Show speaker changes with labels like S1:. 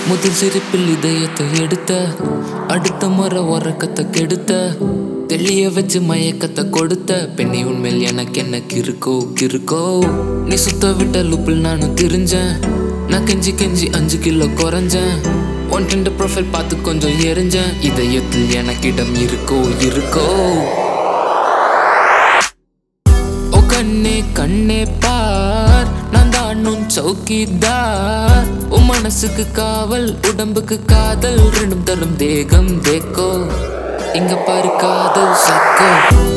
S1: முதல் சிரிப்பில் இதயத்தை எடுத்த அடுத்த முறை உறக்கத்தை கெடுத்த தெளிய வச்சு மயக்கத்தை கொடுத்த பெண்ணி உண்மையில் எனக்கு என்ன கிருக்கோ கிருக்கோ நீ சுத்த விட்ட லுப்பில் நானும் திரிஞ்சேன் நான் கெஞ்சி கெஞ்சி அஞ்சு கிலோ குறைஞ்சேன் ஒன் ரெண்டு ப்ரொஃபைல் பார்த்து கொஞ்சம் எரிஞ்சேன் இதயத்தில் எனக்கிடம் இருக்கோ இருக்கோ ஓ கண்ணே கண்ணே பார் நான் தான் உன் சௌக்கிதார் உன் மனசுக்கு காவல் உடம்புக்கு காதல் ரெண்டும் தரும் தேகம் தேக்கோ இங்க பாரு காதல் சக்கோ